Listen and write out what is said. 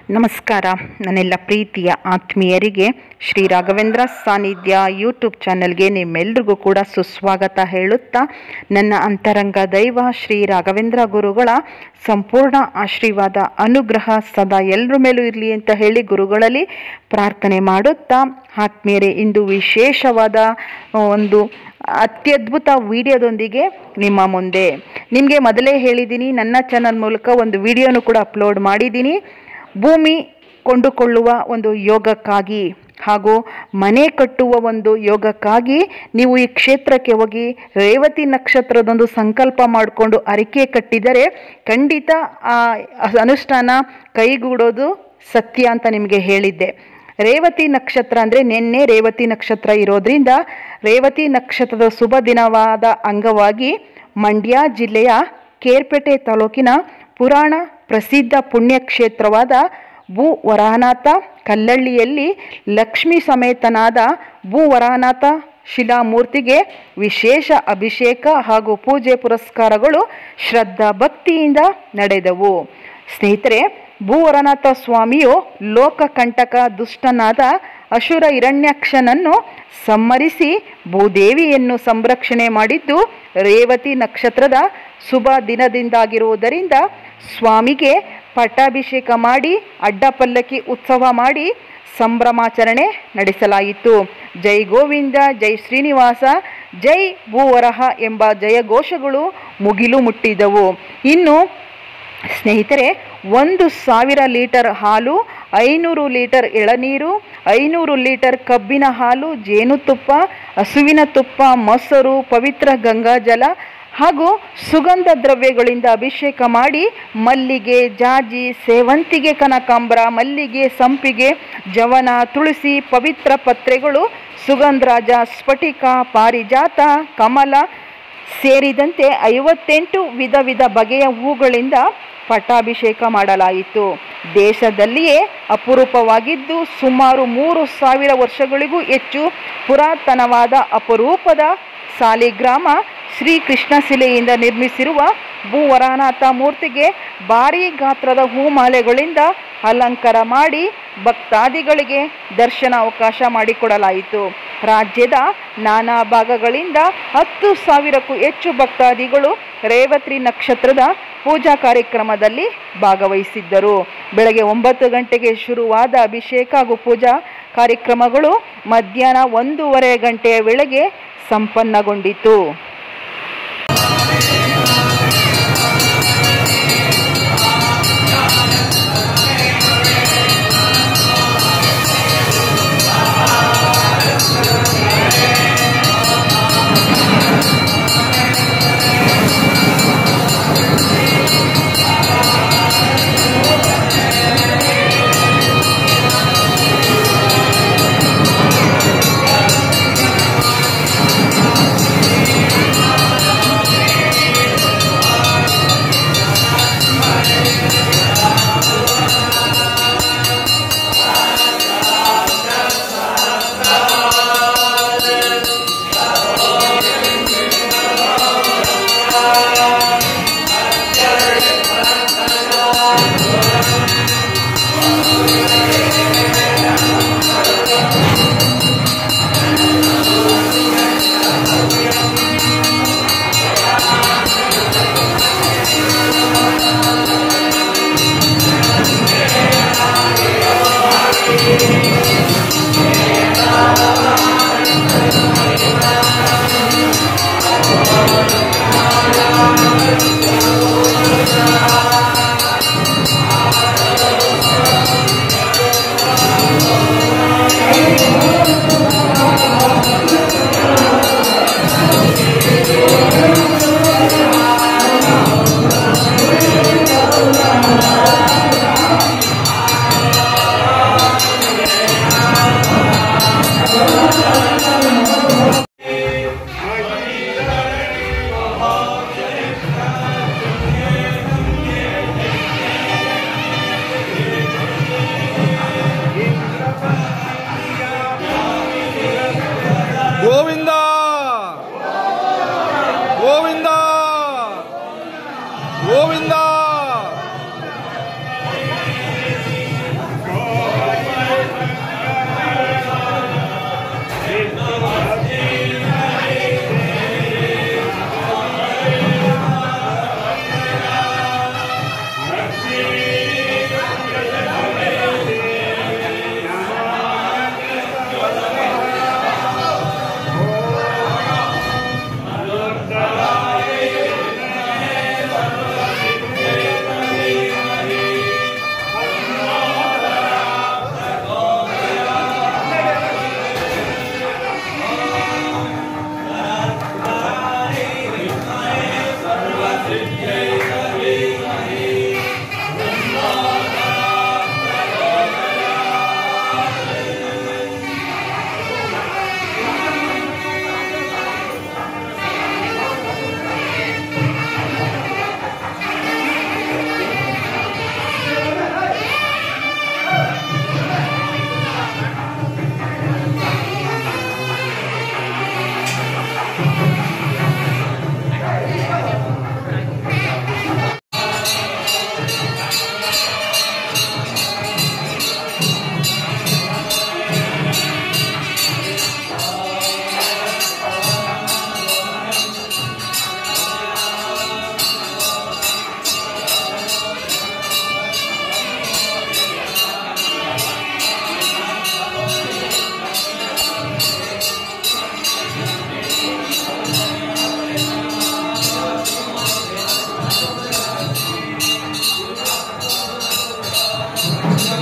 ನಮಸ್ಕಾರ ನನ್ನೆಲ್ಲ ಪ್ರೀತಿಯ ಆತ್ಮೀಯರಿಗೆ ಶ್ರೀ ರಾಘವೇಂದ್ರ ಸಾನ್ನಿಧ್ಯ ಯೂಟ್ಯೂಬ್ ಚಾನಲ್ಗೆ ನಿಮ್ಮೆಲ್ರಿಗೂ ಕೂಡ ಸುಸ್ವಾಗತ ಹೇಳುತ್ತಾ ನನ್ನ ಅಂತರಂಗ ದೈವ ಶ್ರೀ ರಾಘವೇಂದ್ರ ಗುರುಗಳ ಸಂಪೂರ್ಣ ಆಶೀರ್ವಾದ ಅನುಗ್ರಹ ಸದಾ ಎಲ್ಲರ ಮೇಲೂ ಇರಲಿ ಅಂತ ಹೇಳಿ ಗುರುಗಳಲ್ಲಿ ಪ್ರಾರ್ಥನೆ ಮಾಡುತ್ತಾ ಆತ್ಮೀಯರೇ ಇಂದು ವಿಶೇಷವಾದ ಒಂದು ಅತ್ಯದ್ಭುತ ವಿಡಿಯೋದೊಂದಿಗೆ ನಿಮ್ಮ ಮುಂದೆ ನಿಮಗೆ ಮೊದಲೇ ಹೇಳಿದ್ದೀನಿ ನನ್ನ ಚಾನಲ್ ಮೂಲಕ ಒಂದು ವಿಡಿಯೋನು ಕೂಡ ಅಪ್ಲೋಡ್ ಮಾಡಿದ್ದೀನಿ ಭೂಮಿ ಕೊಂಡುಕೊಳ್ಳುವ ಒಂದು ಯೋಗಕ್ಕಾಗಿ ಹಾಗೂ ಮನೆ ಕಟ್ಟುವ ಒಂದು ಯೋಗಕ್ಕಾಗಿ ನೀವು ಈ ಕ್ಷೇತ್ರಕ್ಕೆ ಹೋಗಿ ರೇವತಿ ನಕ್ಷತ್ರದೊಂದು ಸಂಕಲ್ಪ ಮಾಡಿಕೊಂಡು ಅರಿಕೆ ಕಟ್ಟಿದರೆ ಖಂಡಿತ ಆ ಅನುಷ್ಠಾನ ಕೈಗೂಡೋದು ಸತ್ಯ ಅಂತ ನಿಮಗೆ ಹೇಳಿದ್ದೆ ರೇವತಿ ನಕ್ಷತ್ರ ಅಂದರೆ ನಿನ್ನೆ ರೇವತಿ ನಕ್ಷತ್ರ ಇರೋದ್ರಿಂದ ರೇವತಿ ನಕ್ಷತ್ರದ ಶುಭ ದಿನವಾದ ಅಂಗವಾಗಿ ಮಂಡ್ಯ ಜಿಲ್ಲೆಯ ಕೇರ್ಪೇಟೆ ತಾಲೂಕಿನ ಪುರಾಣ ಪ್ರಸಿದ್ಧ ಪುಣ್ಯಕ್ಷೇತ್ರವಾದ ಭೂ ವರಾನಾಥ ಕಲ್ಲಳ್ಳಿಯಲ್ಲಿ ಲಕ್ಷ್ಮೀ ಸಮೇತನಾದ ಭೂ ವರಾನಾಥ ಶಿಲಾಮೂರ್ತಿಗೆ ವಿಶೇಷ ಅಭಿಷೇಕ ಹಾಗೂ ಪೂಜೆ ಪುರಸ್ಕಾರಗಳು ಶ್ರದ್ಧಾ ಭಕ್ತಿಯಿಂದ ನಡೆದವು ಸ್ನೇಹಿತರೆ ಭೂವರನಾಥ ಸ್ವಾಮಿಯು ಲೋಕಕಂಟಕ ದುಷ್ಟನಾದ ಅಸುರ ಹಿರಣ್ಯಾಕ್ಷನನ್ನು ಸಂಹರಿಸಿ ಭೂದೇವಿಯನ್ನು ಸಂರಕ್ಷಣೆ ಮಾಡಿದ್ದು ರೇವತಿ ನಕ್ಷತ್ರದ ಶುಭ ದಿನದಿಂದಾಗಿರುವುದರಿಂದ ಸ್ವಾಮಿಗೆ ಪಟ್ಟಾಭಿಷೇಕ ಮಾಡಿ ಅಡ್ಡಪಲ್ಲಕ್ಕಿ ಉತ್ಸವ ಮಾಡಿ ಸಂಭ್ರಮಾಚರಣೆ ನಡೆಸಲಾಯಿತು ಜೈ ಗೋವಿಂದ ಜೈ ಶ್ರೀನಿವಾಸ ಜೈ ಭೂವರಹ ಎಂಬ ಜಯಘೋಷಗಳು ಮುಗಿಲು ಮುಟ್ಟಿದವು ಇನ್ನು ಸ್ನೇಹಿತರೆ ಒಂದು ಸಾವಿರ ಲೀಟರ್ ಹಾಲು ಐನೂರು ಲೀಟರ್ ಎಳನೀರು ಐನೂರು ಲೀಟರ್ ಕಬ್ಬಿನ ಹಾಲು ಜೇನುತುಪ್ಪ ಹಸುವಿನ ತುಪ್ಪ ಮೊಸರು ಪವಿತ್ರ ಗಂಗಾಜಲ ಹಾಗೂ ಸುಗಂಧ ದ್ರವ್ಯಗಳಿಂದ ಅಭಿಷೇಕ ಮಾಡಿ ಮಲ್ಲಿಗೆ ಜಾಜಿ ಸೇವಂತಿಗೆ ಕನಕಾಂಬರ ಮಲ್ಲಿಗೆ ಸಂಪಿಗೆ ಜವನ ತುಳಸಿ ಪವಿತ್ರ ಪತ್ರೆಗಳು ಸುಗಂಧರಾಜ ಸ್ಫಟಿಕ ಪಾರಿಜಾತ ಕಮಲ ಸೇರಿದಂತೆ ಐವತ್ತೆಂಟು ವಿಧ ವಿಧ ಬಗೆಯ ಹೂಗಳಿಂದ ಪಟ್ಟಾಭಿಷೇಕ ಮಾಡಲಾಯಿತು ದೇಶದಲ್ಲಿಯೇ ಅಪರೂಪವಾಗಿದ್ದು ಸುಮಾರು ಮೂರು ಸಾವಿರ ವರ್ಷಗಳಿಗೂ ಹೆಚ್ಚು ಪುರಾತನವಾದ ಅಪರೂಪದ ಸಾಲಿಗ್ರಾಮ ಶ್ರೀ ಕೃಷ್ಣ ಶಿಲೆಯಿಂದ ನಿರ್ಮಿಸಿರುವ ಭೂವರಾನಾಥ ಮೂರ್ತಿಗೆ ಭಾರೀ ಗಾತ್ರದ ಹೂಮಾಲೆಗಳಿಂದ ಅಲಂಕಾರ ಮಾಡಿ ಭಕ್ತಾದಿಗಳಿಗೆ ದರ್ಶನ ಅವಕಾಶ ಮಾಡಿಕೊಡಲಾಯಿತು ರಾಜ್ಯದ ನಾನಾ ಭಾಗಗಳಿಂದ ಹತ್ತು ಸಾವಿರಕ್ಕೂ ಹೆಚ್ಚು ಭಕ್ತಾದಿಗಳು ರೇವತಿ ನಕ್ಷತ್ರದ ಪೂಜಾ ಕಾರ್ಯಕ್ರಮದಲ್ಲಿ ಭಾಗವಹಿಸಿದ್ದರು ಬೆಳಗ್ಗೆ ಒಂಬತ್ತು ಗಂಟೆಗೆ ಶುರುವಾದ ಅಭಿಷೇಕ ಹಾಗೂ ಪೂಜಾ ಕಾರ್ಯಕ್ರಮಗಳು ಮಧ್ಯಾಹ್ನ ಒಂದೂವರೆ ಗಂಟೆಯ ವೇಳೆಗೆ ಸಂಪನ್ನಗೊಂಡಿತು ಿ ಶ್ರೀ